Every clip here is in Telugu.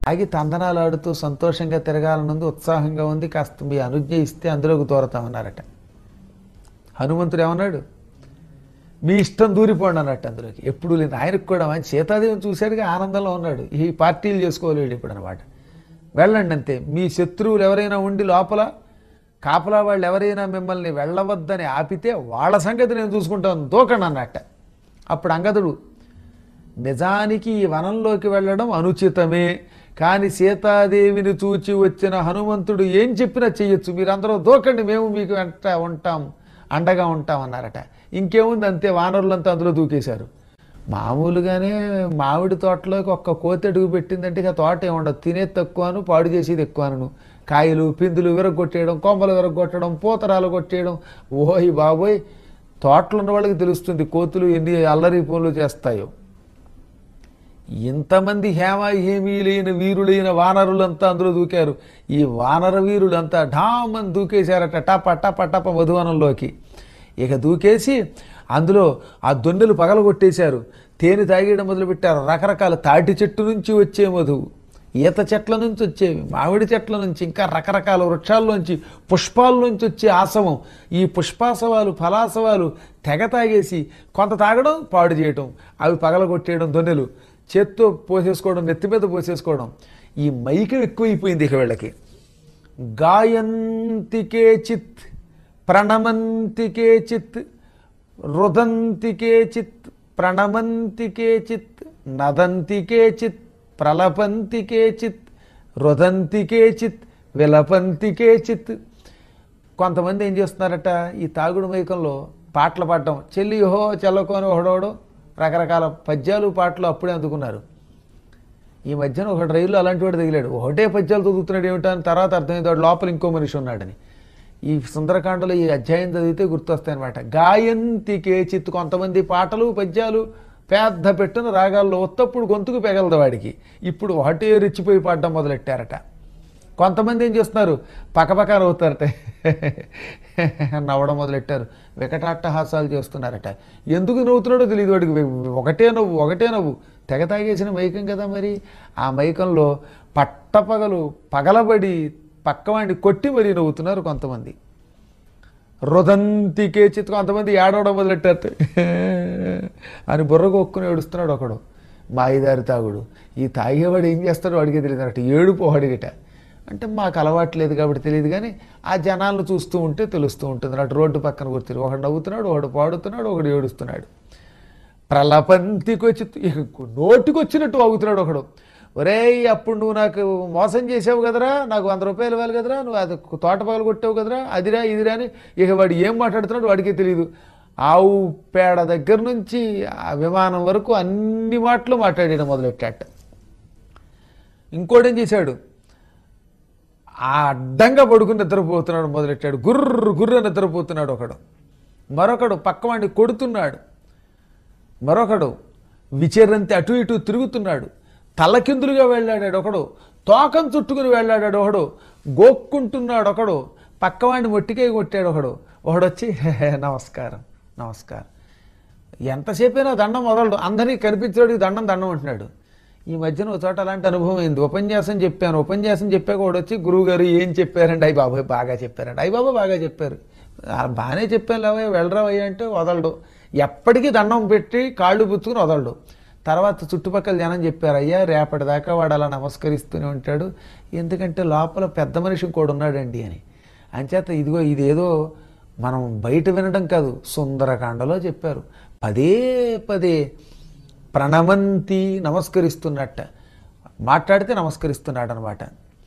ఆగి తందనాలు ఆడుతూ సంతోషంగా తిరగాలనుంది ఉత్సాహంగా ఉంది కాస్త మీ అనుజ్ఞ ఇస్తే అందులోకి దూరతామన్నారట హనుమంతుడు ఏమన్నాడు మీ ఇష్టం దూరిపోండి అన్నట్టు అందులోకి ఎప్పుడు లేని ఆయనకు కూడా మంచి సీతాదేవిని చూశాడుగా ఆనందంలో ఉన్నాడు ఈ పార్టీలు చేసుకోలేడు ఇప్పుడు అనమాట వెళ్ళండి అంతే మీ శత్రువులు ఎవరైనా ఉండి లోపల కాపలా వాళ్ళు ఎవరైనా మిమ్మల్ని వెళ్ళవద్దని ఆపితే వాళ్ళ సంగతి నేను చూసుకుంటాను దూకండి అన్నట్ట అప్పుడు అంగదుడు నిజానికి ఈ వనంలోకి వెళ్ళడం అనుచితమే కానీ సీతాదేవిని చూచి వచ్చిన హనుమంతుడు ఏం చెప్పినా చెయ్యొచ్చు మీరందరూ దూకండి మేము మీకు వెంట ఉంటాం అండగా ఉంటాం అన్నారట ఇంకేముంది అంతే వానరులంతా అందులో దూకేశారు మామూలుగానే మామిడి తోటలోకి ఒక్క కోతి అడుగు పెట్టిందంటే ఇక తోట ఏముండదు తినేది తక్కువను పాడు చేసేది ఎక్కువను కాయలు పిందులు విరగొట్టేయడం కొమ్మలు విరగొట్టడం పూతరాలు కొట్టేయడం ఓయ్ బాబోయ్ తోటలు ఉన్న వాళ్ళకి తెలుస్తుంది కోతులు ఎన్ని అల్లరి పనులు చేస్తాయో ఇంతమంది హేమ హేమీలైన వీరులైన వానరులంతా అందులో దూకారు ఈ వానర వీరులంతా ఢామని దూకేశారట టప టప టప మధువనంలోకి ఇక దూకేసి అందులో ఆ దొన్నెలు పగలగొట్టేశారు తేనె తాగేయడం మొదలుపెట్టారు రకరకాల తాటి చెట్టు నుంచి వచ్చే మధువు ఈత చెట్ల నుంచి వచ్చేవి మామిడి చెట్ల నుంచి ఇంకా రకరకాల వృక్షాల్లోంచి పుష్పాల్లోంచి వచ్చే ఆసవం ఈ పుష్పాసవాలు ఫలాసవాలు తెగ తాగేసి కొంత తాగడం పాడు చేయటం అవి పగలగొట్టేయడం దొన్నెలు చేత్తో పోసేసుకోవడం నెత్తి మీద పోసేసుకోవడం ఈ మైకం ఎక్కువైపోయింది ఇక వీళ్ళకి గాయంతికే చిత్ ప్రణమంతికే చిత్ రుదంతికే చిత్ ప్రణమంతికే చిత్ నదంతికే చిత్ ప్రలపంతికే చిత్ రుదంతికే చిత్ విలపంతికే చిత్ కొంతమంది ఏం చేస్తున్నారట ఈ తాగుడు మైకంలో పాటలు పాడటం చెల్లి హో చెల్లకోని ఒకడోడు రకరకాల పద్యాలు పాటలు అప్పుడే అందుకున్నారు ఈ మధ్యన ఒక రైలు అలాంటి వాడు తగిలాడు ఒకటే పద్యాలు చదువుతున్నాడు ఏమిటా అని తర్వాత అర్థమైంది వాడు లోపల ఇంకో మనిషి ఉన్నాడని ఈ సుందరకాండలో ఈ అధ్యాయం చదివితే గుర్తొస్తాయి అనమాట గాయంతి కేచిత్ కొంతమంది పాటలు పద్యాలు పెద్ద పెట్టున రాగాల్లో ఒత్తప్పుడు గొంతుకు పెగలదు వాడికి ఇప్పుడు ఒకటే రెచ్చిపోయి పాడడం మొదలెట్టారట కొంతమంది ఏం చేస్తున్నారు పక్కపక్క నవ్వుతారట నవ్వడం మొదలెట్టారు వికటాట్టహాసాలు చేస్తున్నారట ఎందుకు నవ్వుతున్నాడో తెలియదు వాడికి ఒకటే నవ్వు ఒకటే నవ్వు తెగ తాగేసిన మైకం కదా మరి ఆ మైకంలో పట్టపగలు పగలబడి పక్కవాడిని కొట్టి మరీ నవ్వుతున్నారు కొంతమంది రుదంతికే చిత్తు కొంతమంది ఏడవడం మొదలెట్టారు అని బుర్ర కొక్కుని ఏడుస్తున్నాడు ఒకడు మాయిదారి తాగుడు ఈ తాగేవాడు ఏం చేస్తాడో వాడికి తెలియదు అన్నట్టు ఏడుపు అడిగిట అంటే మాకు అలవాటు లేదు కాబట్టి తెలియదు కానీ ఆ జనాలను చూస్తూ ఉంటే తెలుస్తూ ఉంటుంది అటు రోడ్డు పక్కన కూర్చుని ఒకడు నవ్వుతున్నాడు ఒకడు పాడుతున్నాడు ఒకడు ఏడుస్తున్నాడు ప్రలపంతికి వచ్చి ఇక నోటికి వచ్చినట్టు వాగుతున్నాడు ఒకడు ఒరేయ్ అప్పుడు నువ్వు నాకు మోసం చేసావు కదరా నాకు వంద రూపాయలు ఇవ్వాలి కదరా నువ్వు అది తోట పగలు కొట్టావు కదరా అదిరా ఇదిరా అని ఇక వాడు ఏం మాట్లాడుతున్నాడు వాడికే తెలియదు ఆవు పేడ దగ్గర నుంచి ఆ విమానం వరకు అన్ని మాటలు మాట్లాడేయడం మొదలెట్టాట ఇంకోటి ఏం చేశాడు ఆ అడ్డంగా పడుకుని నిద్రపోతున్నాడు మొదలెట్టాడు గుర్రు గుర్ర నిద్రపోతున్నాడు ఒకడు మరొకడు పక్కవాడిని కొడుతున్నాడు మరొకడు విచేరంతి అటు ఇటు తిరుగుతున్నాడు తలకిందులుగా వెళ్ళాడాడు ఒకడు తోకం చుట్టుకుని వెళ్ళాడాడు ఒకడు గోక్కుంటున్నాడు ఒకడు పక్కవాడిని మొట్టికే కొట్టాడు ఒకడు ఒకడు వచ్చి "హే, హే, నమస్కారం నమస్కారం ఎంతసేపైనా దండం మొదలడు అందరినీ కనిపించాడు దండం దండం అంటున్నాడు ఈ మధ్యన ఒక చోట అలాంటి అనుభవం అయింది ఉపన్యాసం చెప్పాను ఉపన్యాసం చెప్పాక వాడు వచ్చి గురువు గారు ఏం చెప్పారండి అయ్యి బాబాయ్ బాగా చెప్పారండి అయ్యి బాబాయ్ బాగా చెప్పారు "ఆ, బాగానే చెప్పాను లేవయ్య వెళ్ళరావయ్య అంటే వదలడు ఎప్పటికీ దండం పెట్టి కాళ్ళు పుచ్చుకుని వదలడు తర్వాత చుట్టుపక్కల జనం చెప్పారు అయ్యా రేపటిదాకా వాడు అలా నమస్కరిస్తూనే ఉంటాడు ఎందుకంటే లోపల పెద్ద మనిషి కూడా ఉన్నాడండి అని అంచేత ఇదిగో ఇదేదో మనం బయట వినడం కాదు సుందరకాండలో చెప్పారు పదే పదే ప్రణమంతి నమస్కరిస్తున్నట్ట మాట్లాడితే నమస్కరిస్తున్నాడు అనమాట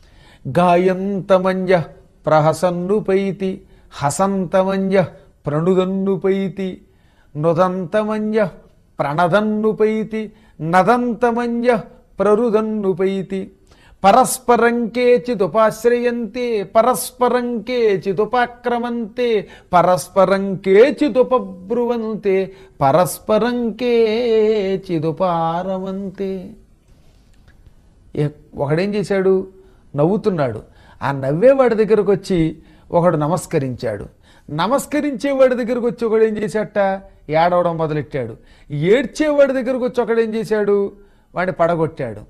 గాయంతమంజ ప్రహసన్నుపైతి హసంతమంజ ప్రణుదన్నుపైతి నుదంతమంజ ప్రణదన్నుపైతి నదంతమంజ ప్రరుదన్నుపైతి పరస్పరం కేచిదుపాశ్రయంతే పరస్పరం కేచిదుపాక్రమంతే పరస్పరం కేచిదుపబ్రువంతే పరస్పరం కేచిదుపారమంతే ఏ- ఒకడేం చేశాడు నవ్వుతున్నాడు ఆ నవ్వేవాడి దగ్గరకు వచ్చి ఒకడు నమస్కరించాడు నమస్కరించేవాడి దగ్గరకు వచ్చి ఒకడు ఏం చేశాట ఏడవడం మొదలెట్టాడు ఏడ్చేవాడి దగ్గరకు వచ్చి ఒకడు ఏం చేశాడు వాడిని పడగొట్టాడు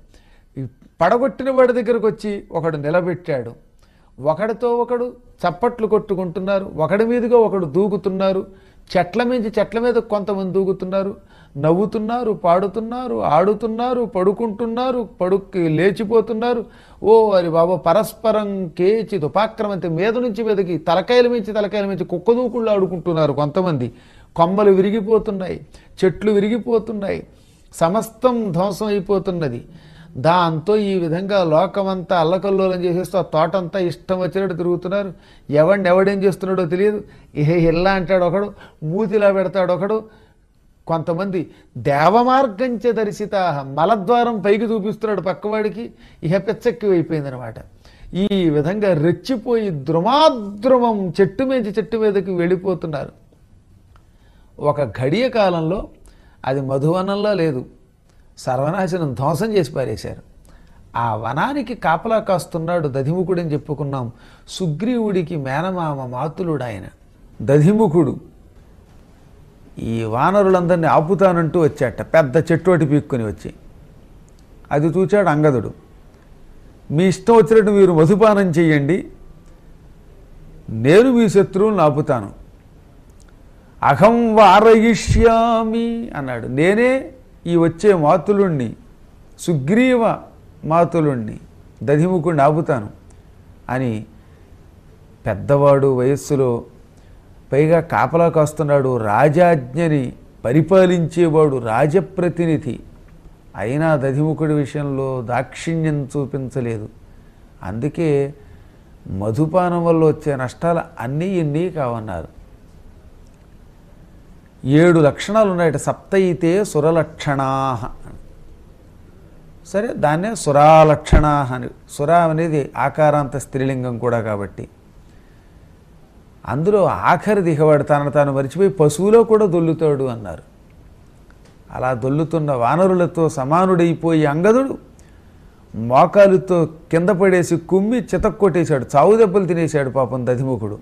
ఈ పడగొట్టిన వాడి దగ్గరకు వచ్చి ఒకడు నిలబెట్టాడు ఒకడితో ఒకడు చప్పట్లు కొట్టుకుంటున్నారు ఒకడి మీదుగా ఒకడు దూకుతున్నారు చెట్ల మించి చెట్ల మీద కొంతమంది దూకుతున్నారు నవ్వుతున్నారు పాడుతున్నారు ఆడుతున్నారు పడుకుంటున్నారు పడుక్కి లేచిపోతున్నారు ఓ అరి బాబా పరస్పరం కేచి దుపాక్రమంతి మీద నుంచి మీదకి తలకాయల మించి తలకాయల మించి కుక్క దూకుళ్ళు ఆడుకుంటున్నారు కొంతమంది కొమ్మలు విరిగిపోతున్నాయి చెట్లు విరిగిపోతున్నాయి సమస్తం ధ్వంసం అయిపోతున్నది దాంతో ఈ విధంగా లోకమంతా అల్లకల్లోలం చేసేస్తూ ఆ తోటంతా ఇష్టం వచ్చినట్టు తిరుగుతున్నారు ఎవడిని ఎవడేం చేస్తున్నాడో తెలియదు ఇహే ఇల్లా అంటాడు ఒకడు మూతిలా పెడతాడు ఒకడు కొంతమంది దేవమార్గంచ దర్శిత మలద్వారం పైకి చూపిస్తున్నాడు పక్కవాడికి ఇహ పెచ్చెక్కి అయిపోయిందనమాట ఈ విధంగా రెచ్చిపోయి ద్రుమాద్రుమం చెట్టు మించి చెట్టు మీదకి వెళ్ళిపోతున్నారు ఒక గడియ కాలంలో అది మధువనంలో లేదు సర్వనాశనం ధ్వంసం చేసి పారేశారు ఆ వనానికి కాపలా కాస్తున్నాడు దధిముఖుడని చెప్పుకున్నాం సుగ్రీవుడికి మేనమామ మాతులుడు ఆయన దధిముఖుడు ఈ వానరులందరినీ ఆపుతానంటూ వచ్చాట పెద్ద చెట్టోటి పీక్కుని వచ్చి అది చూచాడు అంగదుడు మీ ఇష్టం వచ్చినట్టు మీరు మధుపానం చెయ్యండి నేను మీ శత్రువులను ఆపుతాను అహం వారయిష్యామి అన్నాడు నేనే ఈ వచ్చే మాతులుణ్ణి సుగ్రీవ మాతులుణ్ణి దధిముఖుణ్ణి ఆపుతాను అని పెద్దవాడు వయస్సులో పైగా కాపలా కాస్తున్నాడు రాజాజ్ఞని పరిపాలించేవాడు రాజప్రతినిధి అయినా దధిముఖుడి విషయంలో దాక్షిణ్యం చూపించలేదు అందుకే మధుపానం వల్ల వచ్చే నష్టాలు అన్నీ ఇన్ని కావన్నారు ఏడు లక్షణాలు ఉన్నాయట సప్తయితే సురలక్షణా సరే దాన్నే సురాలక్షణా అని సుర అనేది ఆకారాంత స్త్రీలింగం కూడా కాబట్టి అందులో ఆఖరి దిగవాడు తనను తాను మరిచిపోయి పశువులో కూడా దొల్లుతాడు అన్నారు అలా దొల్లుతున్న వానరులతో సమానుడైపోయి అంగదుడు మోకాలుతో కింద పడేసి కుమ్మి చితక్కొట్టేశాడు చావు దెబ్బలు తినేశాడు పాపం దధిముఖుడు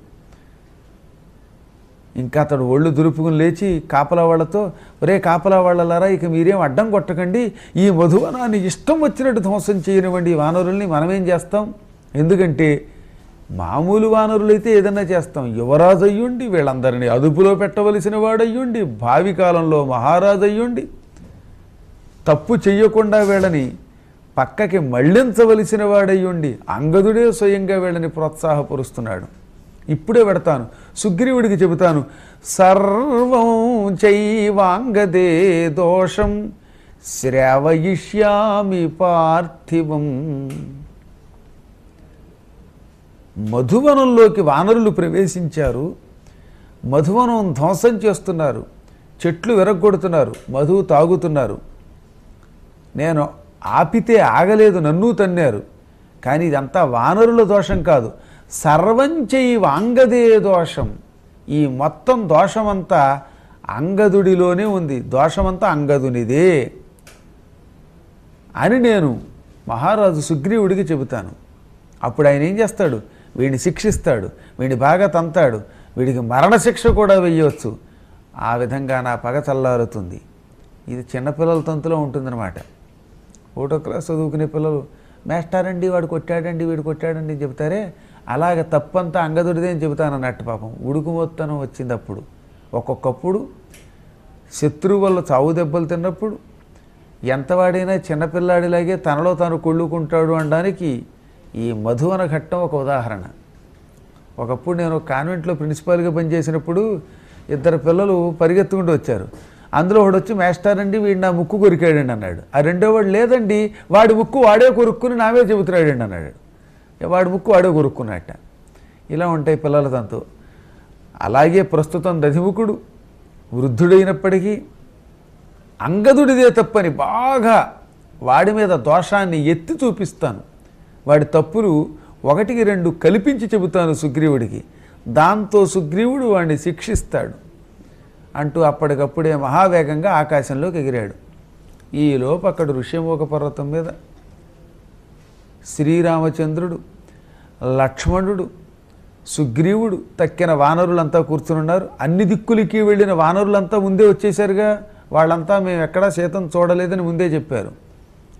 ఇంకా అతడు ఒళ్ళు దులుపుకుని లేచి కాపలా వాళ్ళతో ఒరే కాపలా వాళ్ళలారా ఇక మీరేం అడ్డం కొట్టకండి ఈ మధువనాన్ని ఇష్టం వచ్చినట్టు ధ్వంసం చేయనివ్వండి ఈ వానరుల్ని మనమేం చేస్తాం ఎందుకంటే మామూలు వానరులైతే ఏదన్నా చేస్తాం యువరాజు అయ్యుండి వీళ్ళందరినీ అదుపులో పెట్టవలసిన వాడయ్యుండి భావి కాలంలో మహారాజు అయ్యుండి తప్పు చెయ్యకుండా వీళ్ళని పక్కకి మళ్ళించవలసిన వాడయ్యుండి అంగదుడే స్వయంగా వీళ్ళని ప్రోత్సాహపరుస్తున్నాడు ఇప్పుడే పెడతాను సుగ్రీవుడికి చెబుతాను సర్వం చైవాంగదే దోషం శ్రావయిష్యామి పార్థివం మధువనంలోకి వానరులు ప్రవేశించారు మధువనం ధ్వంసం చేస్తున్నారు చెట్లు విరగొడుతున్నారు మధువు తాగుతున్నారు నేను ఆపితే ఆగలేదు నన్ను తన్నారు కానీ ఇదంతా వానరుల దోషం కాదు సర్వంచై వాంగదే దోషం ఈ మొత్తం దోషమంతా అంగదుడిలోనే ఉంది దోషమంతా అంగదునిదే అని నేను మహారాజు సుగ్రీవుడికి చెబుతాను అప్పుడు ఆయన ఏం చేస్తాడు వీడిని శిక్షిస్తాడు వీడిని బాగా తంతాడు వీడికి మరణశిక్ష కూడా వెయ్యవచ్చు ఆ విధంగా నా పగ చల్లారుతుంది ఇది చిన్నపిల్లల తంతులో ఉంటుందన్నమాట ఒకటో క్లాస్ చదువుకునే పిల్లలు మేస్టారండి వాడు కొట్టాడండి వీడు కొట్టాడండి అని చెబుతారే అలాగ తప్పంతా అంగదుడిదే అని చెబుతానన్నట్టు పాపం ఉడుకుమొత్తనం వచ్చింది అప్పుడు ఒక్కొక్కప్పుడు శత్రువు వల్ల చావు దెబ్బలు తిన్నప్పుడు ఎంతవాడైనా చిన్నపిల్లాడిలాగే తనలో తాను కొళ్ళుకుంటాడు అనడానికి ఈ మధువన ఘట్టం ఒక ఉదాహరణ ఒకప్పుడు నేను కాన్వెంట్లో ప్రిన్సిపాల్గా పనిచేసినప్పుడు ఇద్దరు పిల్లలు పరిగెత్తుకుంటూ వచ్చారు అందులో ఒకడు వచ్చి మేస్టర్ అండి వీడు నా ముక్కు కొరికాడండి అన్నాడు ఆ రెండో వాడు లేదండి వాడి ముక్కు వాడే కొరుక్కుని నావే చెబుతున్నాడండి అన్నాడు వాడి ముక్కు వాడే కొరుక్కున్నట్ట ఇలా ఉంటాయి పిల్లల తంతు అలాగే ప్రస్తుతం దధిముఖుడు వృద్ధుడైనప్పటికీ అంగదుడిదే తప్పని బాగా వాడి మీద దోషాన్ని ఎత్తి చూపిస్తాను వాడి తప్పులు ఒకటికి రెండు కల్పించి చెబుతాను సుగ్రీవుడికి దాంతో సుగ్రీవుడు వాడిని శిక్షిస్తాడు అంటూ అప్పటికప్పుడే మహావేగంగా ఆకాశంలోకి ఎగిరాడు ఈలోపు అక్కడ ఋష్యమూక పర్వతం మీద శ్రీరామచంద్రుడు లక్ష్మణుడు సుగ్రీవుడు తక్కిన వానరులంతా కూర్చునున్నారు అన్ని దిక్కులకి వెళ్ళిన వానరులంతా ముందే వచ్చేసారుగా వాళ్ళంతా మేము ఎక్కడా సీతను చూడలేదని ముందే చెప్పారు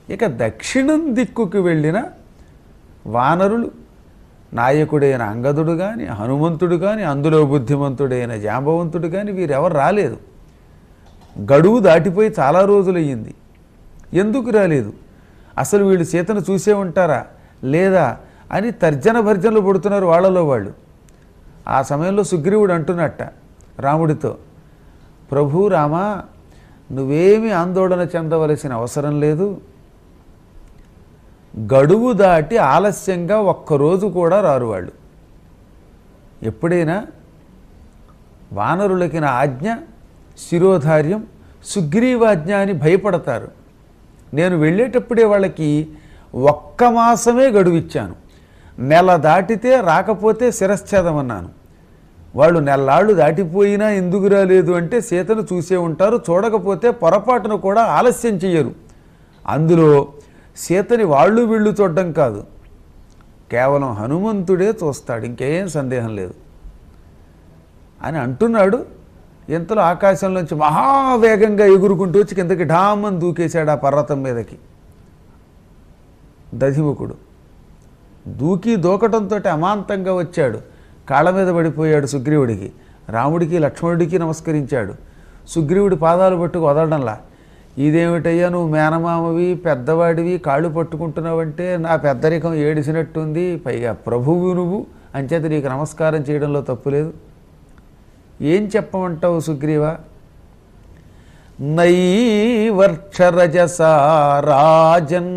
ఇక దక్షిణం దిక్కుకు వెళ్ళిన వానరులు నాయకుడైన అంగదుడు కానీ హనుమంతుడు కానీ అందులో బుద్ధిమంతుడైన జాంబవంతుడు కానీ వీరెవరు రాలేదు గడువు దాటిపోయి చాలా రోజులయ్యింది ఎందుకు రాలేదు అసలు వీళ్ళు సీతను చూసే ఉంటారా లేదా అని తర్జన భర్జనలు పడుతున్నారు వాళ్ళలో వాళ్ళు ఆ సమయంలో సుగ్రీవుడు అంటున్నట్ట రాముడితో ప్రభు రామా నువ్వేమీ ఆందోళన చెందవలసిన అవసరం లేదు గడువు దాటి ఆలస్యంగా ఒక్కరోజు కూడా రారు వాళ్ళు ఎప్పుడైనా వానరులకి నా ఆజ్ఞ శిరోధార్యం సుగ్రీవాజ్ఞ అని భయపడతారు నేను వెళ్ళేటప్పుడే వాళ్ళకి ఒక్క మాసమే గడువిచ్చాను నెల దాటితే రాకపోతే శిరశ్ఛేదమన్నాను వాళ్ళు నెల్లాళ్ళు దాటిపోయినా ఎందుకు రాలేదు అంటే సీతను చూసే ఉంటారు చూడకపోతే పొరపాటును కూడా ఆలస్యం చెయ్యరు అందులో సీతని వాళ్ళు వీళ్ళు చూడడం కాదు కేవలం హనుమంతుడే చూస్తాడు ఇంకేం సందేహం లేదు అని అంటున్నాడు ఇంతలో ఆకాశంలోంచి మహావేగంగా ఎగురుకుంటూ వచ్చి కిందకి ఢామని దూకేశాడు ఆ పర్వతం మీదకి దధిముఖుడు దూకి దూకటంతో అమాంతంగా వచ్చాడు కాళ్ళ మీద పడిపోయాడు సుగ్రీవుడికి రాముడికి లక్ష్మణుడికి నమస్కరించాడు సుగ్రీవుడి పాదాలు పట్టుకు వదలడంలా ఇదేమిటయ్యా నువ్వు మేనమామవి పెద్దవాడివి కాళ్ళు పట్టుకుంటున్నావంటే నా పెద్దరికం ఏడిసినట్టుంది పైగా ప్రభువు నువ్వు అంచేత నీకు నమస్కారం చేయడంలో తప్పులేదు ఏం చెప్పమంటావు సుగ్రీవ నైవర్క్షరజసా రాజన్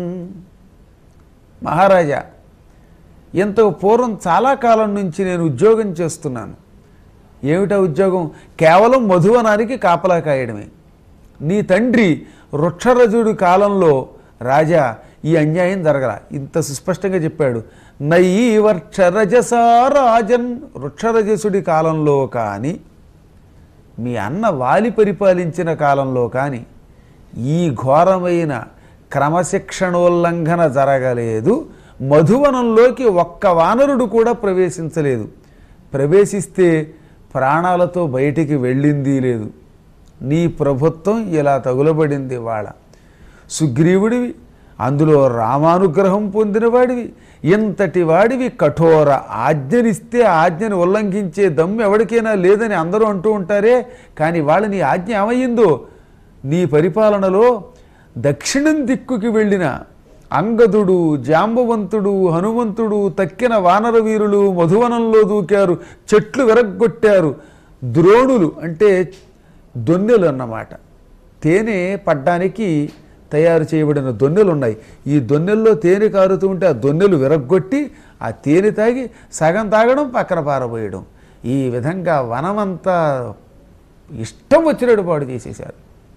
మహారాజా ఇంతకు పూర్వం చాలా కాలం నుంచి నేను ఉద్యోగం చేస్తున్నాను ఏమిటా ఉద్యోగం కేవలం మధువనానికి కాపలా కాయడమే నీ తండ్రి వృక్షరజుడి కాలంలో రాజా ఈ అన్యాయం జరగల ఇంత సుస్పష్టంగా చెప్పాడు నైవర్క్షరజసా రాజన్ వృక్షరజసుడి కాలంలో కానీ మీ అన్న వాలి పరిపాలించిన కాలంలో కానీ ఈ ఘోరమైన క్రమశిక్షణోల్లంఘన జరగలేదు మధువనంలోకి ఒక్క వానరుడు కూడా ప్రవేశించలేదు ప్రవేశిస్తే ప్రాణాలతో బయటికి వెళ్ళింది లేదు నీ ప్రభుత్వం ఇలా తగులబడింది వాళ్ళ సుగ్రీవుడివి అందులో రామానుగ్రహం పొందినవాడివి ఇంతటి వాడివి కఠోర ఆజ్ఞనిస్తే ఆజ్ఞని ఉల్లంఘించే దమ్ము ఎవరికైనా లేదని అందరూ అంటూ ఉంటారే కానీ వాళ్ళ నీ ఆజ్ఞ ఏమయ్యిందో నీ పరిపాలనలో దక్షిణం దిక్కుకి వెళ్ళిన అంగదుడు జాంబవంతుడు హనుమంతుడు తక్కిన వానర వీరులు మధువనంలో దూకారు చెట్లు విరగ్గొట్టారు ద్రోణులు అంటే దొన్నెలు అన్నమాట తేనె పడ్డానికి తయారు చేయబడిన దొన్నెలు ఉన్నాయి ఈ దొన్నెల్లో తేనె కారుతూ ఉంటే ఆ దొన్నెలు విరగ్గొట్టి ఆ తేనె తాగి సగం తాగడం పక్కన పారబోయడం ఈ విధంగా వనమంతా ఇష్టం వచ్చినట్టు పాడు చేసేశారు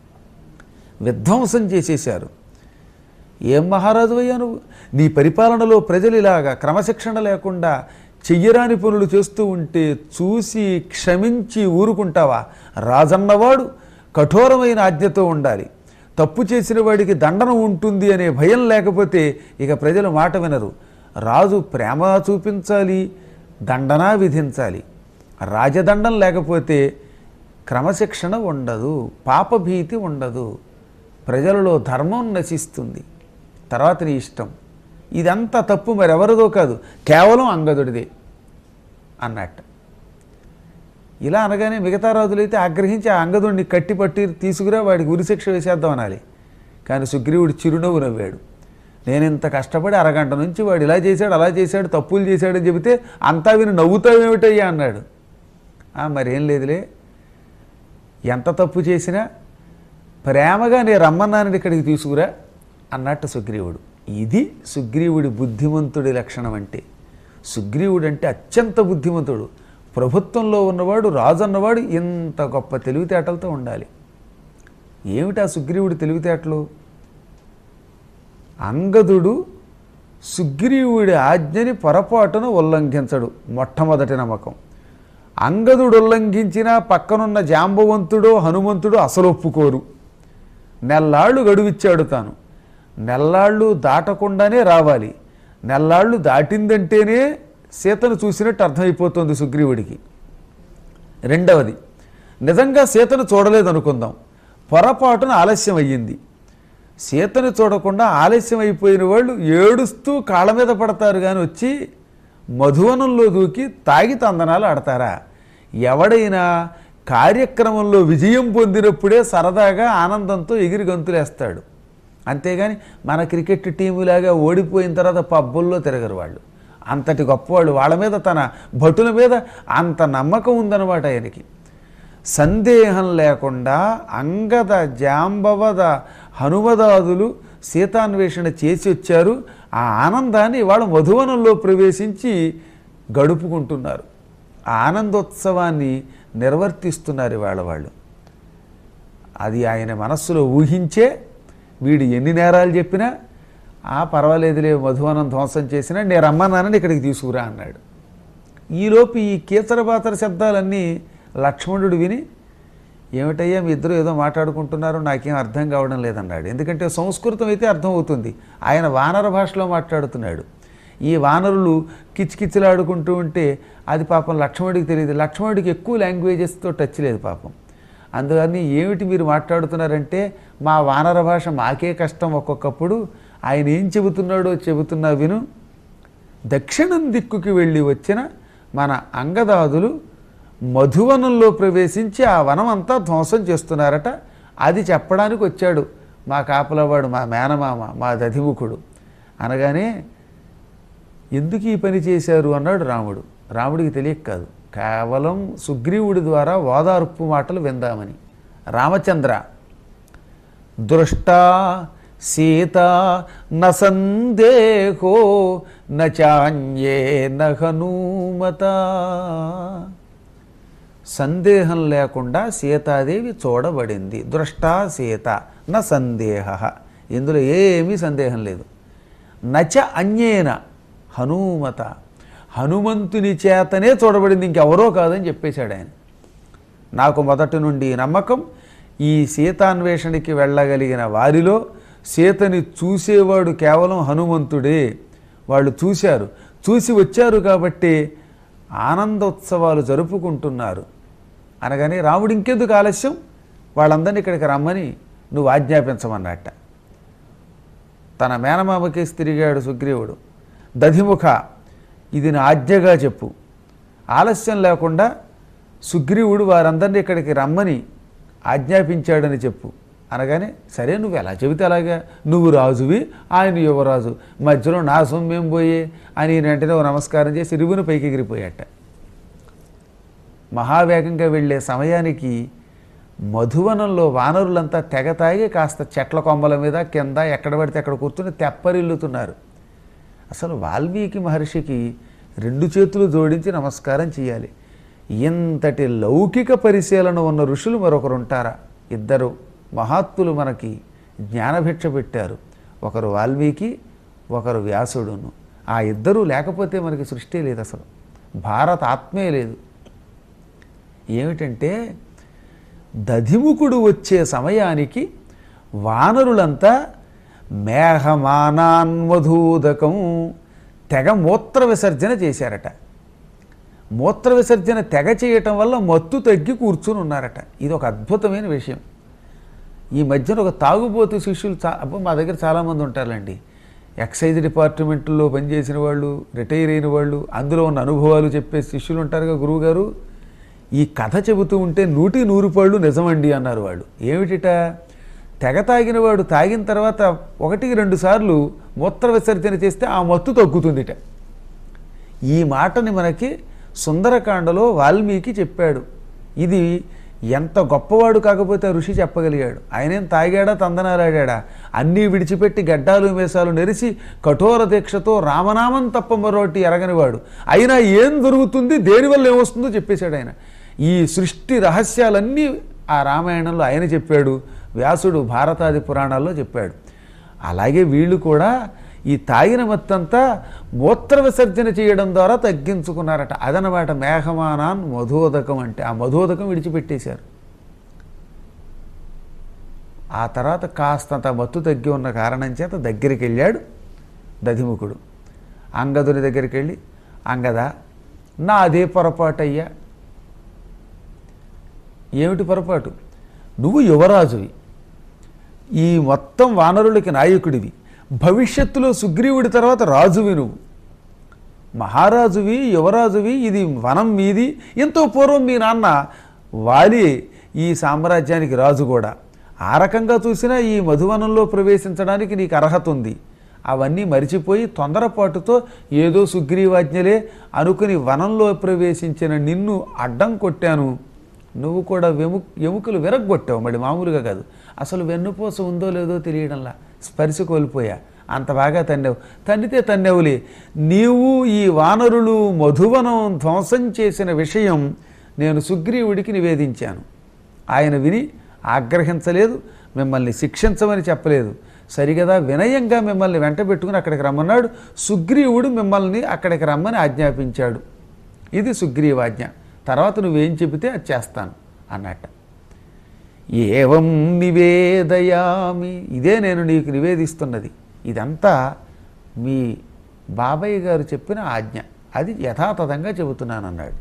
విధ్వంసం చేసేశారు ఏం మహారాజు అయ్యా నువ్వు నీ పరిపాలనలో ప్రజలు ఇలాగా క్రమశిక్షణ లేకుండా చెయ్యరాని పనులు చేస్తూ ఉంటే చూసి క్షమించి ఊరుకుంటావా రాజన్నవాడు కఠోరమైన ఆజ్ఞతో ఉండాలి తప్పు చేసిన వాడికి దండన ఉంటుంది అనే భయం లేకపోతే ఇక ప్రజలు మాట వినరు రాజు ప్రేమ చూపించాలి దండన విధించాలి రాజదండం లేకపోతే క్రమశిక్షణ ఉండదు పాపభీతి ఉండదు ప్రజలలో ధర్మం నశిస్తుంది తర్వాత నీ ఇష్టం ఇదంతా తప్పు మరెవరిదో కాదు కేవలం అంగదుడిదే అన్నట్టు ఇలా అనగానే మిగతా రాజులైతే ఆగ్రహించి ఆ అంగదుడిని కట్టిపట్టి తీసుకురా వాడికి ఉరిశిక్ష వేసేద్దాం అనాలి కానీ సుగ్రీవుడు చిరునవ్వు నవ్వాడు నేను ఇంత కష్టపడి అరగంట నుంచి వాడు ఇలా చేశాడు అలా చేశాడు తప్పులు చేశాడని చెబితే అంతా విని నవ్వుతావేమిటయ్యా అన్నాడు "ఆ, మరేం లేదులే ఎంత తప్పు చేసినా ప్రేమగా నేను రమ్మన్నానని ఇక్కడికి తీసుకురా అన్నట్టు సుగ్రీవుడు ఇది సుగ్రీవుడి బుద్ధిమంతుడి లక్షణం అంటే సుగ్రీవుడు అంటే అత్యంత బుద్ధిమంతుడు ప్రభుత్వంలో ఉన్నవాడు రాజు అన్నవాడు ఇంత గొప్ప తెలివితేటలతో ఉండాలి ఏమిటా సుగ్రీవుడి తెలివితేటలు అంగదుడు సుగ్రీవుడి ఆజ్ఞని పొరపాటును ఉల్లంఘించడు మొట్టమొదటి నమ్మకం అంగదుడు ఉల్లంఘించిన పక్కనున్న జాంబవంతుడో హనుమంతుడో అసలు ఒప్పుకోరు నెల్లాళ్ళు గడువిచ్చాడు తాను నెల్లాళ్ళు దాటకుండానే రావాలి నెల్లాళ్ళు దాటిందంటేనే సీతను చూసినట్టు అర్థమైపోతుంది సుగ్రీవుడికి రెండవది నిజంగా సీతను చూడలేదనుకుందాం పొరపాటున ఆలస్యం అయ్యింది సీతను చూడకుండా ఆలస్యం అయిపోయిన వాళ్ళు ఏడుస్తూ కాళ్ళ మీద పడతారు కానీ వచ్చి మధువనంలో దూకి తాగి తందనాలు ఆడతారా ఎవడైనా కార్యక్రమంలో విజయం పొందినప్పుడే సరదాగా ఆనందంతో ఎగిరి గంతులేస్తాడు అంతేగాని మన క్రికెట్ టీములాగా ఓడిపోయిన తర్వాత పబ్బుల్లో తిరగరు వాళ్ళు అంతటి గొప్పవాళ్ళు వాళ్ళ మీద తన భటుల మీద అంత నమ్మకం ఉందన్నమాట ఆయనకి సందేహం లేకుండా అంగద జాంబవద హనుమదాదులు సీతాన్వేషణ చేసి వచ్చారు ఆ ఆనందాన్ని ఇవాళ మధువనంలో ప్రవేశించి గడుపుకుంటున్నారు ఆ ఆనందోత్సవాన్ని నిర్వర్తిస్తున్నారు ఇవాళ వాళ్ళు అది ఆయన మనస్సులో ఊహించే వీడు ఎన్ని నేరాలు చెప్పినా ఆ పర్వాలేదులే మధువనం ధ్వంసం చేసినా నేను రమ్మన్నానని ఇక్కడికి తీసుకురా అన్నాడు ఈలోపు ఈ కీచరపాతర శబ్దాలన్నీ లక్ష్మణుడు విని ఏమిటయ్యా మీ ఇద్దరు ఏదో మాట్లాడుకుంటున్నారు నాకేం అర్థం కావడం లేదన్నాడు ఎందుకంటే సంస్కృతం అయితే అర్థమవుతుంది ఆయన వానర భాషలో మాట్లాడుతున్నాడు ఈ వానరులు కిచకిచలాడుకుంటూ ఉంటే అది పాపం లక్ష్మణుడికి తెలియదు లక్ష్మణుడికి ఎక్కువ లాంగ్వేజెస్తో టచ్ లేదు పాపం అందుకని ఏమిటి మీరు మాట్లాడుతున్నారంటే మా వానర భాష మాకే కష్టం ఒక్కొక్కప్పుడు ఆయన ఏం చెబుతున్నాడో చెబుతున్నా విను దక్షిణం దిక్కుకి వెళ్ళి వచ్చిన మన అంగదాదులు మధువనంలో ప్రవేశించి ఆ వనం అంతా ధ్వంసం చేస్తున్నారట అది చెప్పడానికి వచ్చాడు మా కాపలవాడు మా మేనమామ మా దధిముఖుడు అనగానే ఎందుకు ఈ పని చేశారు అన్నాడు రాముడు రాముడికి తెలియక కాదు కేవలం సుగ్రీవుడి ద్వారా ఓదార్పు మాటలు విందామని రామచంద్ర దృష్టా సీత న సందేహో నాన్యే నహనూమత సందేహం లేకుండా సీతాదేవి చూడబడింది దృష్టా సీత న సందేహ ఇందులో ఏమీ సందేహం లేదు నచ అన్యేన హనుమత హనుమంతుని చేతనే చూడబడింది ఇంకెవరో కాదని చెప్పేశాడు ఆయన నాకు మొదటి నుండి నమ్మకం ఈ సీతాన్వేషణకి వెళ్ళగలిగిన వారిలో సీతని చూసేవాడు కేవలం హనుమంతుడే వాళ్ళు చూశారు చూసి వచ్చారు కాబట్టి ఆనందోత్సవాలు జరుపుకుంటున్నారు అనగానే రాముడు ఇంకెందుకు ఆలస్యం వాళ్ళందరినీ ఇక్కడికి రమ్మని నువ్వు ఆజ్ఞాపించమన్నట్ట తన మేనమామకేసి తిరిగాడు సుగ్రీవుడు దధిముఖ ఇది నా ఆజ్ఞగా చెప్పు ఆలస్యం లేకుండా సుగ్రీవుడు వారందరినీ ఇక్కడికి రమ్మని ఆజ్ఞాపించాడని చెప్పు అనగానే సరే నువ్వు ఎలా చెబితే అలాగా నువ్వు రాజువి ఆయన యువరాజు మధ్యలో నా సొమ్మేం పోయే అని ఈయన వెంటనే ఓ నమస్కారం చేసి రివును పైకి ఎగిరిపోయాట మహావేగంగా వెళ్ళే సమయానికి మధువనంలో వానరులంతా తెగ తాగి కాస్త చెట్ల కొమ్మల మీద కింద ఎక్కడ పడితే అక్కడ కూర్చుని తెప్పరిల్లుతున్నారు అసలు వాల్మీకి మహర్షికి రెండు చేతులు జోడించి నమస్కారం చేయాలి ఇంతటి లౌకిక పరిశీలన ఉన్న ఋషులు మరొకరు ఉంటారా ఇద్దరు మహాత్ములు మనకి జ్ఞానభిక్ష పెట్టారు ఒకరు వాల్మీకి ఒకరు వ్యాసుడును ఆ ఇద్దరూ లేకపోతే మనకి సృష్టి లేదు అసలు భారత ఆత్మే లేదు ఏమిటంటే దధిముకుడు వచ్చే సమయానికి వానరులంతా మేఘమానాన్మధూదకం తెగ మూత్ర విసర్జన చేశారట మూత్ర విసర్జన తెగ చేయటం వల్ల మత్తు తగ్గి కూర్చుని ఉన్నారట ఇది ఒక అద్భుతమైన విషయం ఈ మధ్యన ఒక తాగుబోతు శిష్యులు చా అబ్బో మా దగ్గర చాలామంది ఉంటారండి ఎక్సైజ్ డిపార్ట్మెంట్లో పనిచేసిన వాళ్ళు రిటైర్ అయిన వాళ్ళు అందులో ఉన్న అనుభవాలు చెప్పే శిష్యులు ఉంటారుగా గురువుగారు ఈ కథ చెబుతూ ఉంటే నూటి నూరు పళ్ళు నిజమండి అన్నారు వాళ్ళు ఏమిటిట తెగ తాగిన వాడు తాగిన తర్వాత ఒకటికి రెండు సార్లు మూత్ర విసర్జన చేస్తే ఆ మత్తు తగ్గుతుందిట ఈ మాటని మనకి సుందరకాండలో వాల్మీకి చెప్పాడు ఇది ఎంత గొప్పవాడు కాకపోతే ఆ ఋషి చెప్పగలిగాడు ఆయనేం తాగాడా తందనాలాడా అన్నీ విడిచిపెట్టి గడ్డాలు మేసాలు నెరిసి కఠోర దీక్షతో రామనామం తప్ప మరొకటి ఎరగనివాడు అయినా ఏం దొరుకుతుంది దేనివల్ల ఏమొస్తుందో చెప్పేశాడు ఆయన ఈ సృష్టి రహస్యాలన్నీ ఆ రామాయణంలో ఆయన చెప్పాడు వ్యాసుడు భారతాది పురాణాల్లో చెప్పాడు అలాగే వీళ్ళు కూడా ఈ తాగిన మత్తంతా మూత్ర విసర్జన చేయడం ద్వారా తగ్గించుకున్నారట అదనమాట మేఘమానాన్ మధోదకం అంటే ఆ మధోదకం విడిచిపెట్టేశారు ఆ తర్వాత కాస్తంత మత్తు తగ్గి ఉన్న కారణం చేత దగ్గరికి వెళ్ళాడు దధిముఖుడు అంగదుని దగ్గరికి వెళ్ళి అంగద నా అదే పొరపాటు అయ్యా ఏమిటి పొరపాటు నువ్వు యువరాజువి ఈ మొత్తం వానరులకి నాయకుడివి భవిష్యత్తులో సుగ్రీవుడి తర్వాత రాజువి నువ్వు మహారాజువి యువరాజువి ఇది వనం మీది ఎంతో పూర్వం మీ నాన్న వాలి ఈ సామ్రాజ్యానికి రాజు కూడా ఆ రకంగా చూసినా ఈ మధువనంలో ప్రవేశించడానికి నీకు అర్హత ఉంది అవన్నీ మరిచిపోయి తొందరపాటుతో ఏదో సుగ్రీవాజ్ఞలే అనుకుని వనంలో ప్రవేశించిన నిన్ను అడ్డం కొట్టాను నువ్వు కూడా వెము ఎముకలు విరగ్గొట్టావు మరి మామూలుగా కాదు అసలు వెన్నుపూస ఉందో లేదో తెలియడంలా స్పర్శ కోల్పోయా అంత బాగా తన్నావు తన్నితే తన్నెవులే నీవు ఈ వానరులు మధువనం ధ్వంసం చేసిన విషయం నేను సుగ్రీవుడికి నివేదించాను ఆయన విని ఆగ్రహించలేదు మిమ్మల్ని శిక్షించమని చెప్పలేదు సరిగదా వినయంగా మిమ్మల్ని వెంట పెట్టుకుని అక్కడికి రమ్మన్నాడు సుగ్రీవుడు మిమ్మల్ని అక్కడికి రమ్మని ఆజ్ఞాపించాడు ఇది సుగ్రీవాజ్ఞ తర్వాత నువ్వేం చెబితే అది చేస్తాను అన్నట్ట ఏవం నివేదయామి ఇదే నేను నీకు నివేదిస్తున్నది ఇదంతా మీ బాబాయ్ గారు చెప్పిన ఆజ్ఞ అది యథాతథంగా చెబుతున్నాను అన్నాడు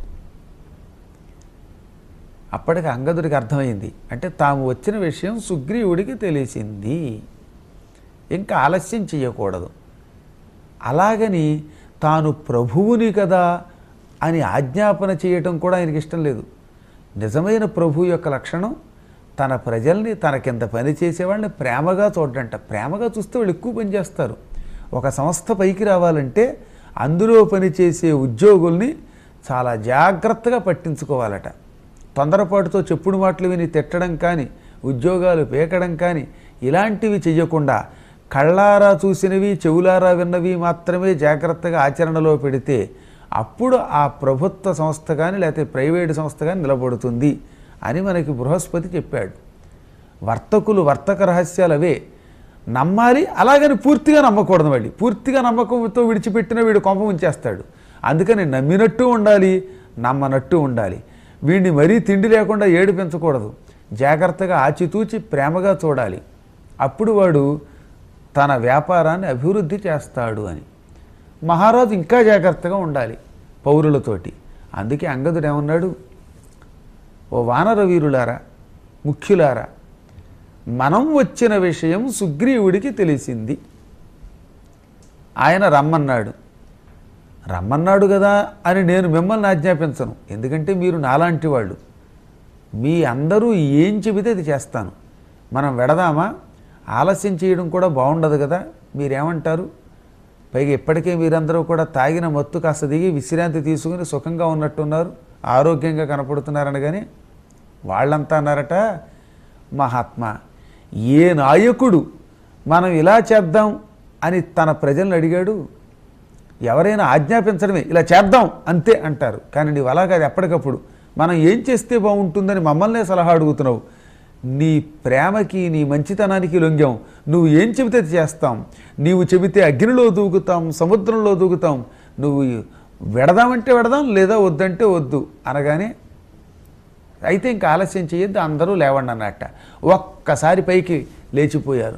అప్పటికి అంగదుడికి అర్థమైంది అంటే తాము వచ్చిన విషయం సుగ్రీవుడికి తెలిసింది ఇంకా ఆలస్యం చేయకూడదు అలాగని తాను ప్రభువుని కదా అని ఆజ్ఞాపన చేయటం కూడా ఆయనకి ఇష్టం లేదు నిజమైన ప్రభు యొక్క లక్షణం తన ప్రజల్ని తన కింద పని చేసేవాళ్ళని ప్రేమగా చూడంట ప్రేమగా చూస్తే వాళ్ళు ఎక్కువ పని చేస్తారు ఒక సంస్థ పైకి రావాలంటే అందులో పనిచేసే ఉద్యోగుల్ని చాలా జాగ్రత్తగా పట్టించుకోవాలట తొందరపాటుతో చెప్పుడు మాటలు విని తిట్టడం కానీ ఉద్యోగాలు పీకడం కానీ ఇలాంటివి చెయ్యకుండా కళ్ళారా చూసినవి చెవులారా విన్నవి మాత్రమే జాగ్రత్తగా ఆచరణలో పెడితే అప్పుడు ఆ ప్రభుత్వ సంస్థ కానీ లేకపోతే ప్రైవేటు సంస్థ కానీ నిలబడుతుంది అని మనకి బృహస్పతి చెప్పాడు వర్తకులు వర్తక రహస్యాలు అవే నమ్మాలి అలాగని పూర్తిగా నమ్మకూడదు మళ్ళీ పూర్తిగా నమ్మకంతో విడిచిపెట్టిన వీడు కొంప ఉంచేస్తాడు అందుకని నమ్మినట్టు ఉండాలి నమ్మనట్టు ఉండాలి వీడిని మరీ తిండి లేకుండా ఏడిపించకూడదు జాగ్రత్తగా ఆచితూచి ప్రేమగా చూడాలి అప్పుడు వాడు తన వ్యాపారాన్ని అభివృద్ధి చేస్తాడు అని మహారాజు ఇంకా జాగ్రత్తగా ఉండాలి పౌరులతోటి అందుకే అంగదుడు ఏమన్నాడు ఓ వానర వీరులారా ముఖ్యులారా మనం వచ్చిన విషయం సుగ్రీవుడికి తెలిసింది ఆయన రమ్మన్నాడు రమ్మన్నాడు కదా అని నేను మిమ్మల్ని ఆజ్ఞాపించను ఎందుకంటే మీరు నాలాంటి వాళ్ళు మీ అందరూ ఏం చెబితే అది చేస్తాను మనం వెడదామా ఆలస్యం చేయడం కూడా బాగుండదు కదా మీరేమంటారు పైగా ఇప్పటికే మీరందరూ కూడా తాగిన మత్తు కాస్త దిగి విశ్రాంతి తీసుకుని సుఖంగా ఉన్నట్టున్నారు ఆరోగ్యంగా కనపడుతున్నారని కానీ వాళ్ళంతా అన్నారట మహాత్మా ఏ నాయకుడు మనం ఇలా చేద్దాం అని తన ప్రజలను అడిగాడు ఎవరైనా ఆజ్ఞాపించడమే ఇలా చేద్దాం అంతే అంటారు కానీ నీవు అలా కాదు ఎప్పటికప్పుడు మనం ఏం చేస్తే బాగుంటుందని మమ్మల్నే సలహా అడుగుతున్నావు నీ ప్రేమకి నీ మంచితనానికి లొంగాం నువ్వు ఏం చెబితే అది చేస్తాం నీవు చెబితే అగ్నిలో దూకుతాం సముద్రంలో దూకుతాం నువ్వు వెడదామంటే వెడదాం లేదా వద్దంటే వద్దు అనగానే అయితే ఇంకా ఆలస్యం చేయొద్దు అందరూ లేవండి అన్నట్ట ఒక్కసారి పైకి లేచిపోయారు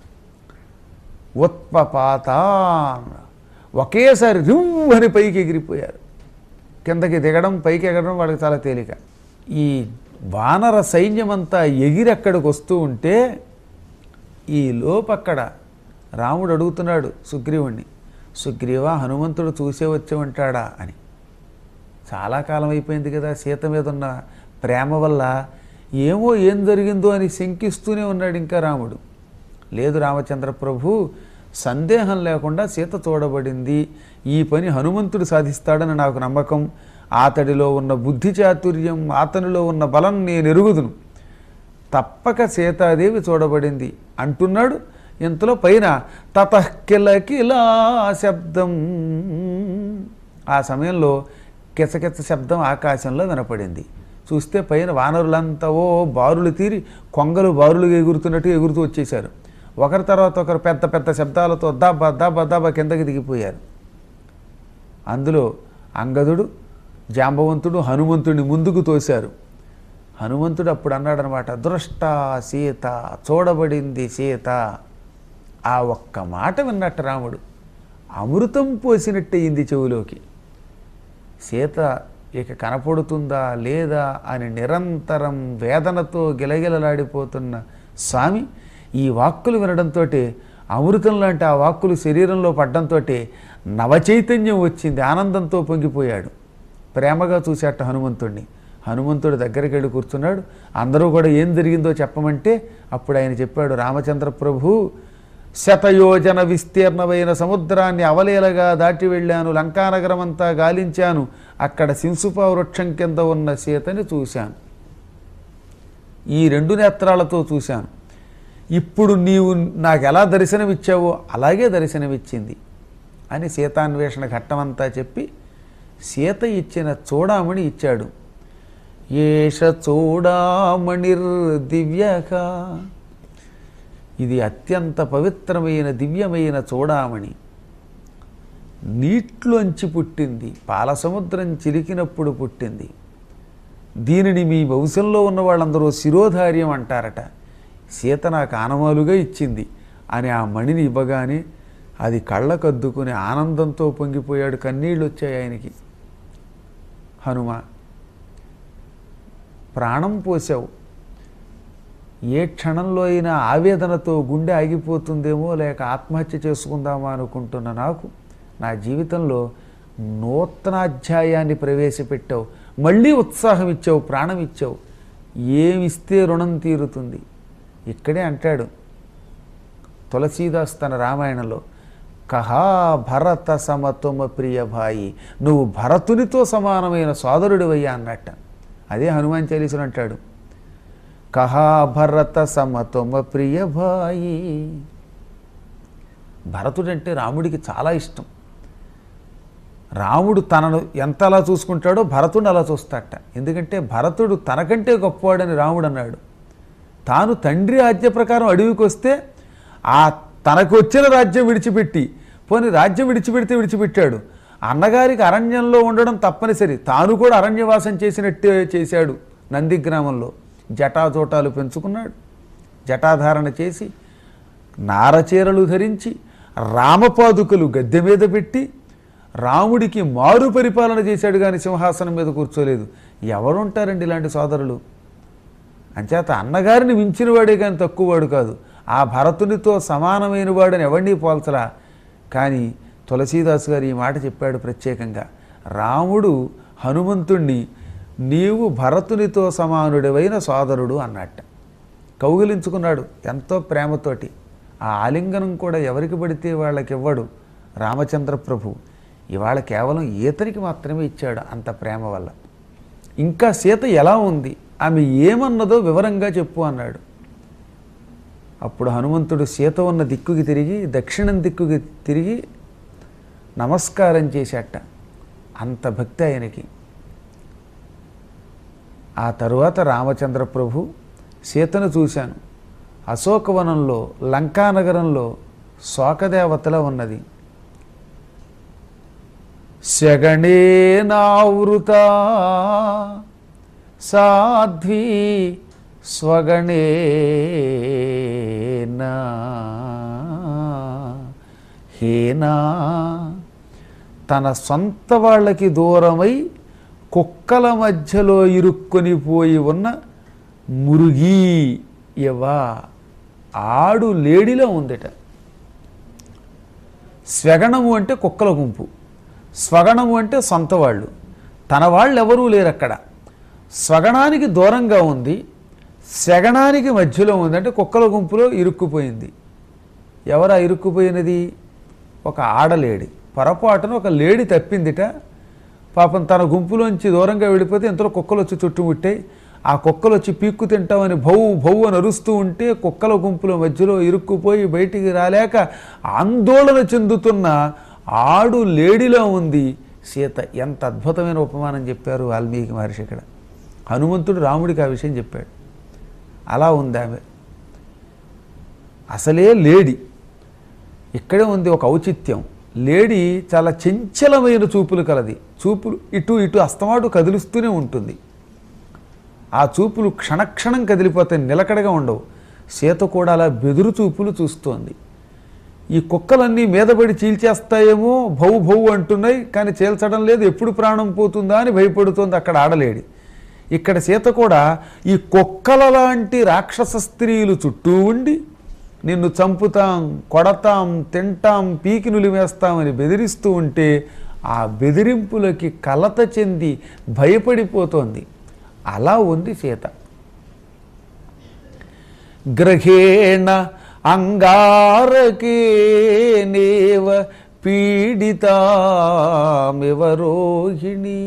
ఉత్పపాత ఒకేసారి రివ్ అని పైకి ఎగిరిపోయారు కిందకి దిగడం పైకి ఎగరడం వాళ్ళకి చాలా తేలిక ఈ వానర సైన్యమంతా ఎగిరి అక్కడికి వస్తూ ఉంటే ఈ లోపక్కడ రాముడు అడుగుతున్నాడు సుగ్రీవుణ్ణి సుగ్రీవ హనుమంతుడు చూసే వచ్చే ఉంటాడా అని చాలా కాలం అయిపోయింది కదా సీత మీద ఉన్న ప్రేమ వల్ల ఏమో ఏం జరిగిందో అని శంకిస్తూనే ఉన్నాడు ఇంకా రాముడు లేదు రామచంద్ర ప్రభు సందేహం లేకుండా సీత చూడబడింది ఈ పని హనుమంతుడు సాధిస్తాడని నాకు నమ్మకం అతడిలో ఉన్న బుద్ధి చాతుర్యం అతనిలో ఉన్న బలం నేను ఎరుగుదును తప్పక సీతాదేవి చూడబడింది అంటున్నాడు ఇంతలో పైన తతకిలకిలా శబ్దం ఆ సమయంలో కిచకిచ శబ్దం ఆకాశంలో వినపడింది చూస్తే పైన వానరులంతా ఓ బారులు తీరి కొంగలు బారులుగా ఎగురుతున్నట్టు ఎగురుతూ వచ్చేశారు ఒకరి తర్వాత ఒకరు పెద్ద పెద్ద శబ్దాలతో దబ్బ దబ్బ దబ్బ కిందకి దిగిపోయారు అందులో అంగదుడు జాంబవంతుడు హనుమంతుడిని ముందుకు తోశారు హనుమంతుడు అప్పుడు అన్నాడనమాట దృష్ట సీత చూడబడింది సీత ఆ ఒక్క మాట విన్నట్టు రాముడు అమృతం పోసినట్టయింది చెవులోకి సీత ఇక కనపడుతుందా లేదా అని నిరంతరం వేదనతో గిలగిలలాడిపోతున్న స్వామి ఈ వాక్కులు వినడంతో అమృతం లాంటి ఆ వాక్కులు శరీరంలో పడ్డంతో నవచైతన్యం వచ్చింది ఆనందంతో పొంగిపోయాడు ప్రేమగా చూశాట హనుమంతుడిని హనుమంతుడు దగ్గరికి వెళ్ళి కూర్చున్నాడు అందరూ కూడా ఏం జరిగిందో చెప్పమంటే అప్పుడు ఆయన చెప్పాడు రామచంద్ర ప్రభు శతయోజన విస్తీర్ణమైన సముద్రాన్ని అవలేలగా దాటి వెళ్ళాను లంకానగరం అంతా గాలించాను అక్కడ సింసుపా వృక్షం కింద ఉన్న సీతని చూశాను ఈ రెండు నేత్రాలతో చూశాను ఇప్పుడు నీవు నాకు ఎలా దర్శనమిచ్చావో అలాగే దర్శనమిచ్చింది అని సీతాన్వేషణ ఘట్టమంతా చెప్పి సీత ఇచ్చిన చూడామణి ఇచ్చాడు ఏష చూడామణిర్ దివ్యగా ఇది అత్యంత పవిత్రమైన దివ్యమైన చూడామణి నీట్లోంచి పుట్టింది పాల సముద్రం చిలికినప్పుడు పుట్టింది దీనిని మీ వంశంలో ఉన్న వాళ్ళందరూ శిరోధార్యం అంటారట సీత నాకు ఆనమాలుగా ఇచ్చింది అని ఆ మణిని ఇవ్వగానే అది కళ్ళకద్దుకుని ఆనందంతో పొంగిపోయాడు కన్నీళ్ళు వచ్చాయి ఆయనకి హనుమ ప్రాణం పోసావు ఏ క్షణంలో అయినా ఆవేదనతో గుండె ఆగిపోతుందేమో లేక ఆత్మహత్య చేసుకుందామా అనుకుంటున్న నాకు నా జీవితంలో నూతనాధ్యాయాన్ని ప్రవేశపెట్టావు మళ్ళీ ఉత్సాహం ఇచ్చావు ప్రాణం ఇచ్చావు ఏమిస్తే రుణం తీరుతుంది ఇక్కడే అంటాడు తులసీదాస్ తన రామాయణంలో కహా భరత సమతుమ ప్రియ భాయి నువ్వు భరతునితో సమానమైన సోదరుడివయ్యా అన్నట్ట అదే హనుమాన్ చాలీసులు అంటాడు కహా భరత సమతుమ ప్రియ భాయి భరతుడంటే రాముడికి చాలా ఇష్టం రాముడు తనను ఎంత అలా చూసుకుంటాడో భరతుడు అలా చూస్తాట ఎందుకంటే భరతుడు తనకంటే గొప్పవాడని రాముడు అన్నాడు తాను తండ్రి ఆజ్ఞ ప్రకారం అడవికి వస్తే ఆ తనకు వచ్చిన రాజ్యం విడిచిపెట్టి పోనీ రాజ్యం విడిచిపెడితే విడిచిపెట్టాడు అన్నగారికి అరణ్యంలో ఉండడం తప్పనిసరి తాను కూడా అరణ్యవాసం చేసినట్టే చేశాడు నంది గ్రామంలో జటాజోటాలు పెంచుకున్నాడు జటాధారణ చేసి నారచీరలు ధరించి రామపాదుకలు గద్దె మీద పెట్టి రాముడికి మారు పరిపాలన చేశాడు కానీ సింహాసనం మీద కూర్చోలేదు ఎవరుంటారండి ఇలాంటి సోదరులు అంచేత అన్నగారిని మించినవాడే కానీ తక్కువవాడు కాదు ఆ భరతునితో సమానమైన వాడని ఎవరినీ పోల్చలా కానీ తులసీదాస్ గారు ఈ మాట చెప్పాడు ప్రత్యేకంగా రాముడు హనుమంతుణ్ణి నీవు భరతునితో సమానుడివైన సోదరుడు అన్నట్ట కౌగిలించుకున్నాడు ఎంతో ప్రేమతోటి ఆ ఆలింగనం కూడా ఎవరికి పడితే వాళ్ళకి ఇవ్వడు రామచంద్ర ప్రభు ఇవాళ కేవలం ఈతనికి మాత్రమే ఇచ్చాడు అంత ప్రేమ వల్ల ఇంకా సీత ఎలా ఉంది ఆమె ఏమన్నదో వివరంగా చెప్పు అన్నాడు అప్పుడు హనుమంతుడు సీత ఉన్న దిక్కుకి తిరిగి దక్షిణం దిక్కుకి తిరిగి నమస్కారం చేశాట అంత భక్తి ఆయనకి ఆ తరువాత రామచంద్ర ప్రభు సీతను చూశాను అశోకవనంలో లంకానగరంలో శోకదేవతల ఉన్నది శగణేనావృత సాధ్వీ స్వగణేనా హేనా తన సొంత వాళ్ళకి దూరమై కుక్కల మధ్యలో ఇరుక్కొని పోయి ఉన్న మురుగీ ఎవా ఆడు లేడిలో ఉందిట స్వగణము అంటే కుక్కల గుంపు స్వగణము అంటే సొంత వాళ్ళు తన వాళ్ళు ఎవరూ లేరు అక్కడ స్వగణానికి దూరంగా ఉంది శగణానికి మధ్యలో ఉంది అంటే కుక్కల గుంపులో ఇరుక్కుపోయింది ఎవరా ఇరుక్కుపోయినది ఒక ఆడలేడి పొరపాటున ఒక లేడి తప్పిందిట పాపం తన గుంపులోంచి దూరంగా వెళ్ళిపోతే ఎంతలో కుక్కలు వచ్చి చుట్టుముట్టాయి ఆ కుక్కలు వచ్చి పీక్కు తింటామని భౌ భౌ అని అరుస్తూ ఉంటే కుక్కల గుంపుల మధ్యలో ఇరుక్కుపోయి బయటికి రాలేక ఆందోళన చెందుతున్న ఆడు లేడిలో ఉంది సీత ఎంత అద్భుతమైన ఉపమానం చెప్పారు వాల్మీకి మహర్షి ఇక్కడ హనుమంతుడు రాముడికి ఆ విషయం చెప్పాడు అలా ఉంది ఆమె అసలే లేడి ఇక్కడే ఉంది ఒక ఔచిత్యం లేడి చాలా చంచలమైన చూపులు కలది చూపులు ఇటు ఇటు అస్తమాటు కదులుస్తూనే ఉంటుంది ఆ చూపులు క్షణక్షణం కదిలిపోతాయి నిలకడగా ఉండవు సీత కూడా అలా బెదురు చూపులు చూస్తోంది ఈ కుక్కలన్నీ మీదపడి చీల్చేస్తాయేమో భౌ భౌ అంటున్నాయి కానీ చీల్చడం లేదు ఎప్పుడు ప్రాణం పోతుందా అని భయపడుతోంది అక్కడ ఆడలేడి ఇక్కడ సీత కూడా ఈ కుక్కల లాంటి రాక్షస స్త్రీలు చుట్టూ ఉండి నిన్ను చంపుతాం కొడతాం తింటాం పీకి నులివేస్తామని బెదిరిస్తూ ఉంటే ఆ బెదిరింపులకి కలత చెంది భయపడిపోతోంది అలా ఉంది సీత గ్రహేణ అంగారకే నేవ పీడితామివ రోహిణి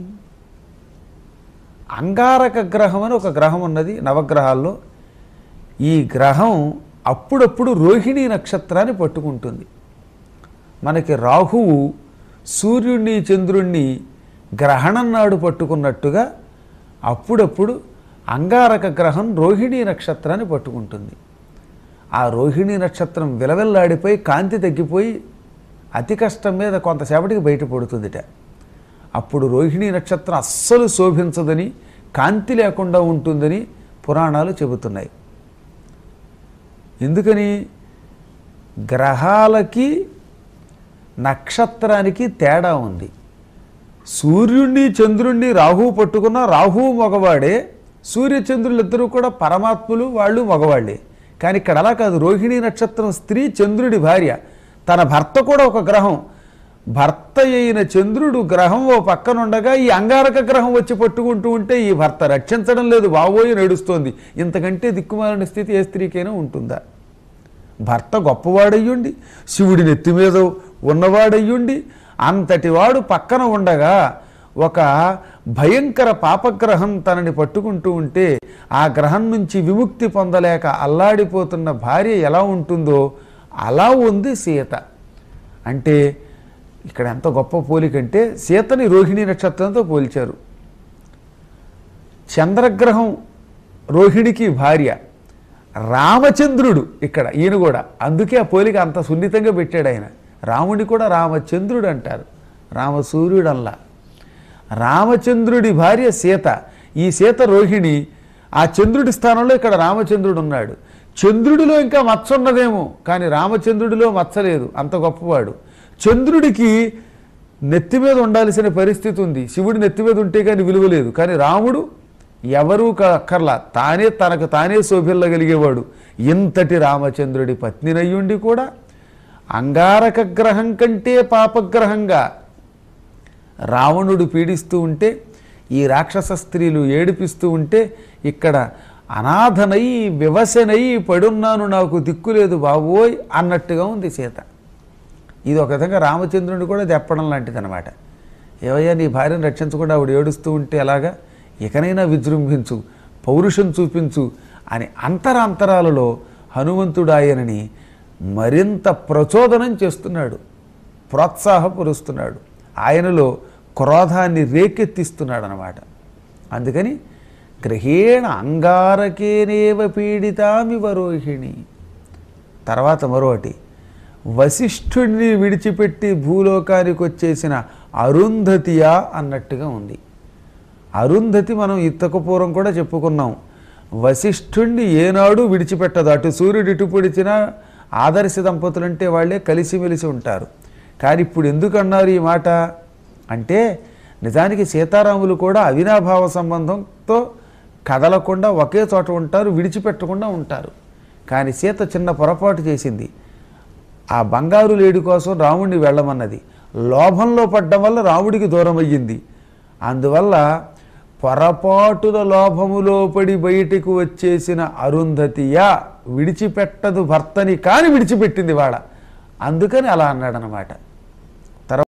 అంగారక గ్రహం అని ఒక గ్రహం ఉన్నది నవగ్రహాల్లో ఈ గ్రహం అప్పుడప్పుడు రోహిణీ నక్షత్రాన్ని పట్టుకుంటుంది మనకి రాహువు సూర్యుణ్ణి చంద్రుణ్ణి గ్రహణం నాడు పట్టుకున్నట్టుగా అప్పుడప్పుడు అంగారక గ్రహం రోహిణీ నక్షత్రాన్ని పట్టుకుంటుంది ఆ రోహిణీ నక్షత్రం విలవిల్లాడిపోయి కాంతి తగ్గిపోయి అతి కష్టం మీద కొంతసేపటికి బయటపడుతుందిట అప్పుడు రోహిణీ నక్షత్రం అస్సలు శోభించదని కాంతి లేకుండా ఉంటుందని పురాణాలు చెబుతున్నాయి ఎందుకని గ్రహాలకి నక్షత్రానికి తేడా ఉంది సూర్యుణ్ణి చంద్రుణ్ణి రాహువు పట్టుకున్న రాహువు మగవాడే సూర్యచంద్రులు ఇద్దరూ కూడా పరమాత్ములు వాళ్ళు మగవాళ్ళే కానీ ఇక్కడ అలా కాదు రోహిణీ నక్షత్రం స్త్రీ చంద్రుడి భార్య తన భర్త కూడా ఒక గ్రహం భర్త అయిన చంద్రుడు గ్రహం ఓ పక్కనుండగా ఈ అంగారక గ్రహం వచ్చి పట్టుకుంటూ ఉంటే ఈ భర్త రక్షించడం లేదు బావోయి నడుస్తోంది ఇంతకంటే దిక్కుమాలిన స్థితి ఏ స్త్రీకైనా ఉంటుందా భర్త గొప్పవాడయ్యుండి శివుడి నెత్తి మీద ఉన్నవాడయ్యుండి అంతటి వాడు పక్కన ఉండగా ఒక భయంకర పాపగ్రహం తనని పట్టుకుంటూ ఉంటే ఆ గ్రహం నుంచి విముక్తి పొందలేక అల్లాడిపోతున్న భార్య ఎలా ఉంటుందో అలా ఉంది సీత అంటే ఇక్కడ ఎంత గొప్ప పోలికంటే సీతని రోహిణీ నక్షత్రంతో పోల్చారు చంద్రగ్రహం రోహిణికి భార్య రామచంద్రుడు ఇక్కడ ఈయన కూడా అందుకే ఆ పోలిక అంత సున్నితంగా పెట్టాడు ఆయన రాముడి కూడా రామచంద్రుడు అంటారు రామసూర్యుడల్లా రామచంద్రుడి భార్య సీత ఈ సీత రోహిణి ఆ చంద్రుడి స్థానంలో ఇక్కడ రామచంద్రుడు ఉన్నాడు చంద్రుడిలో ఇంకా మచ్చ ఉన్నదేమో కానీ రామచంద్రుడిలో మచ్చ లేదు అంత గొప్పవాడు చంద్రుడికి నెత్తి మీద ఉండాల్సిన పరిస్థితి ఉంది శివుడి నెత్తి మీద ఉంటే కానీ విలువ లేదు కానీ రాముడు ఎవరూ క- అక్కర్లా తానే తనకు తానే శోభిల్లగలిగేవాడు ఇంతటి రామచంద్రుడి పత్నినయ్యుండి కూడా అంగారక గ్రహం కంటే పాపగ్రహంగా రావణుడు పీడిస్తూ ఉంటే ఈ రాక్షస స్త్రీలు ఏడిపిస్తూ ఉంటే ఇక్కడ అనాథనై వివశనై పడున్నాను నాకు దిక్కులేదు బాబోయ్ అన్నట్టుగా ఉంది సీత ఇది ఒక విధంగా రామచంద్రుని కూడా తెప్పడం లాంటిది అనమాట ఏవయ్యా నీ భార్యను రక్షించకుండా ఆవిడ ఏడుస్తూ ఉంటే ఎలాగా ఇకనైనా విజృంభించు పౌరుషం చూపించు అని అంతరాంతరాలలో హనుమంతుడు ఆయనని మరింత ప్రచోదనం చేస్తున్నాడు ప్రోత్సాహపరుస్తున్నాడు ఆయనలో క్రోధాన్ని రేకెత్తిస్తున్నాడు అనమాట అందుకని గ్రహేణ అంగారకేనేవ పీడితామివ రోహిణి తర్వాత మరొకటి వశిష్ఠుడిని విడిచిపెట్టి భూలోకానికి వచ్చేసిన అరుంధతియా అన్నట్టుగా ఉంది అరుంధతి మనం ఇంతకు పూర్వం కూడా చెప్పుకున్నాం వశిష్ఠుణ్ణి ఏనాడు విడిచిపెట్టదు అటు సూర్యుడు ఇటు పొడిచినా ఆదర్శ దంపతులంటే వాళ్ళే కలిసిమెలిసి ఉంటారు కానీ ఇప్పుడు ఎందుకు అన్నారు ఈ మాట అంటే నిజానికి సీతారాములు కూడా అవినాభావ సంబంధంతో కదలకుండా ఒకే చోట ఉంటారు విడిచిపెట్టకుండా ఉంటారు కానీ సీత చిన్న పొరపాటు చేసింది ఆ బంగారు లేడి కోసం రాముడిని వెళ్ళమన్నది లోభంలో పడ్డం వల్ల రాముడికి దూరం అయ్యింది అందువల్ల పొరపాటున లోభములో పడి బయటికి వచ్చేసిన అరుంధతియా విడిచిపెట్టదు భర్తని కాని విడిచిపెట్టింది వాడ అందుకని అలా అన్నాడనమాట